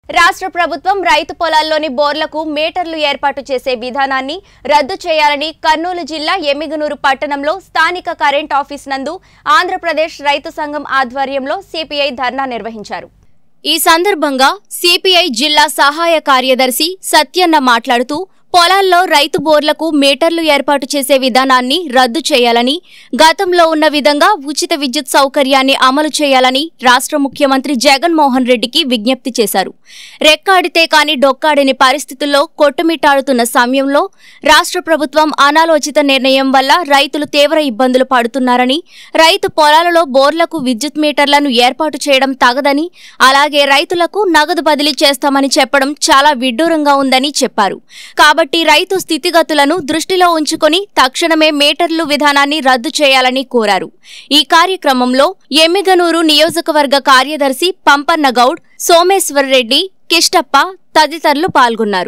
రాష్ట్ర ప్రభుత్వం రైతు పొలాల్లోని బోర్లకు మీటర్లు ఏర్పాటు చేసే విధానాన్ని రద్దు చేయాలని కర్నూలు జిల్లా ఎమ్మిగనూరు పట్టణంలో స్థానిక కరెంట్ ఆఫీస్ నందు ఆంధ్రప్రదేశ్ రైతు సంఘం ఆధ్వర్యంలో సిపిఐ ధర్నా నిర్వహించారు ఈ సందర్భంగా సిపిఐ జిల్లా సహాయ కార్యదర్శి సత్యన్న మాట్లాడుతూ పొలాల్లో రైతు బోర్లకు మీటర్లు ఏర్పాటు చేసే విధానాన్ని రద్దు చేయాలని గతంలో ఉన్న విధంగా ఉచిత విద్యుత్ సౌకర్యాన్ని అమలు చేయాలని రాష్ట్ర ముఖ్యమంత్రి జగన్మోహన్ రెడ్డికి విజ్ఞప్తి చేశారు రెక్కాడితే కాని డొక్కాడని పరిస్థితుల్లో కొట్టుమిట్టాడుతున్న సమయంలో రాష్ట్ర ప్రభుత్వం అనాలోచిత నిర్ణయం వల్ల రైతులు తీవ్ర ఇబ్బందులు పడుతున్నారని రైతు పొలాలలో బోర్లకు విద్యుత్ మీటర్లను ఏర్పాటు చేయడం తగదని అలాగే రైతులకు నగదు బదిలీ చేస్తామని చెప్పడం చాలా విడ్డూరంగా ఉందని చెప్పారు కాబట్టి రైతు స్థితిగతులను దృష్టిలో ఉంచుకొని తక్షణమే మీటర్లు విధానాన్ని రద్దు చేయాలని కోరారు ఈ కార్యక్రమంలో ఎమ్మిగనూరు నియోజకవర్గ కార్యదర్శి పంపన్న గౌడ్ సోమేశ్వర్ రెడ్డి కిష్టప్ప తదితరులు పాల్గొన్నారు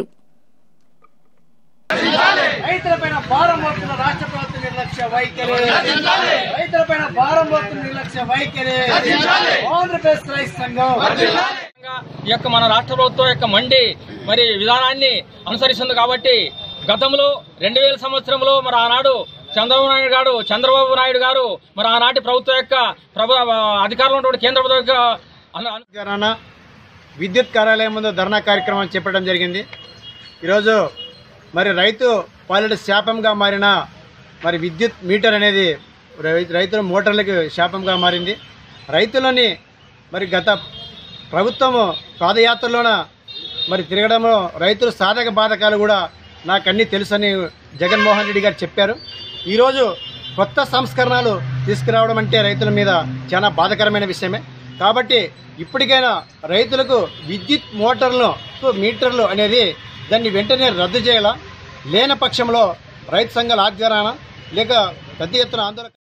రైతులపైన భారం మోపుతున్న రాష్ట్ర ప్రభుత్వ నిర్లక్ష్య వైఖరి రైతులపైన భారం మోపుతున్న నిర్లక్ష్య వైఖరి ఆంధ్రప్రదేశ్ రైతు సంఘం ఈ యొక్క మన రాష్ట్ర ప్రభుత్వం యొక్క మండి మరి విధానాన్ని అనుసరిస్తుంది కాబట్టి గతంలో రెండు వేల సంవత్సరంలో మరి ఆనాడు చంద్రబాబు నాయుడు గారు చంద్రబాబు నాయుడు గారు మరి ఆనాటి ప్రభుత్వం యొక్క ప్రభు అధికారంలో ఉన్నటువంటి కేంద్ర ప్రభుత్వం యొక్క అను- అను- తెలంగాణ విద్యుత్ కార్యాలయం ముందు ధర్నా కార్యక్రమం చేపట్టడం జరిగింది ఈరోజు మరి రైతు పాలిట శాపంగా మారిన మరి విద్యుత్ మీటర్ అనేది రై- రైతుల మోటార్లకు శాపంగా మారింది రైతులని మరి గత ప్రభుత్వము పాదయాత్రలోన మరి తిరగడంలో రైతుల సాధక బాధకాలు కూడా నాకు అన్నీ తెలుసని జగన్మోహన్ రెడ్డి గారు చెప్పారు ఈరోజు కొత్త సంస్కరణలు తీసుకురావడం అంటే రైతుల మీద చాలా బాధకరమైన విషయమే కాబట్టి ఇప్పటికైనా రైతులకు విద్యుత్ మోటార్లు మీటర్లు అనేది దాన్ని వెంటనే రద్దు చేయాలా లేని పక్షంలో రైతు సంఘాల ఆధ్వర్యాన లేక పెద్ద ఎత్తున ఆందోళన